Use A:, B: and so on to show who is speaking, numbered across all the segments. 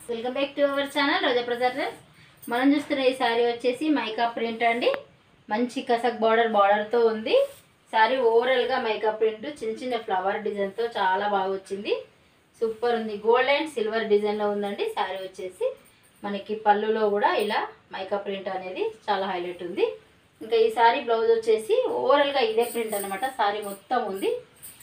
A: welcome back to our channel Roja Prasad friends మనం చూస్తున్న ఈ శారీ వచ్చేసి మైకా ప్రింట్ అండి మంచి కసక్ బార్డర్ బార్డర్తో ఉంది శారీ ఓవరాల్గా మైకా ప్రింట్ చిన్న చిన్న ఫ్లవర్ డిజైన్తో చాలా బాగా వచ్చింది సూపర్ ఉంది గోల్డ్ అండ్ సిల్వర్ డిజైన్లో ఉందండి శారీ వచ్చేసి మనకి పళ్ళులో కూడా ఇలా మైకా ప్రింట్ అనేది చాలా హైలైట్ ఉంది ఇంకా ఈ శారీ బ్లౌజ్ వచ్చేసి ఓవరాల్గా ఇదే ప్రింట్ అనమాట శారీ మొత్తం ఉంది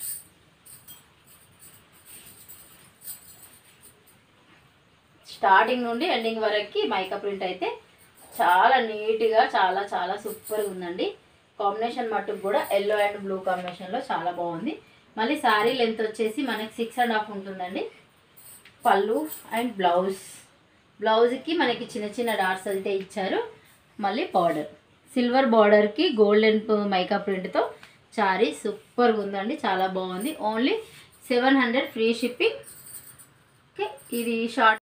A: స్టార్టింగ్ నుండి ఎండింగ్ వరకు మైకా ప్రింట్ అయితే చాలా నీట్గా చాలా చాలా సూపర్గా ఉందండి కాంబినేషన్ మట్టుకు కూడా ఎల్లో అండ్ బ్లూ కాంబినేషన్లో చాలా బాగుంది మళ్ళీ శారీ లెంత్ వచ్చేసి మనకి సిక్స్ అండ్ హాఫ్ ఉంటుందండి పళ్ళు అండ్ బ్లౌజ్ బ్లౌజ్కి మనకి చిన్న చిన్న డాట్స్ అయితే ఇచ్చారు మళ్ళీ బార్డర్ సిల్వర్ బార్డర్కి గోల్డెన్ మైకా ప్రింట్తో శారీ సూపర్గా ఉందండి చాలా బాగుంది only seven hundred free shipping okay ఇది షార్ట్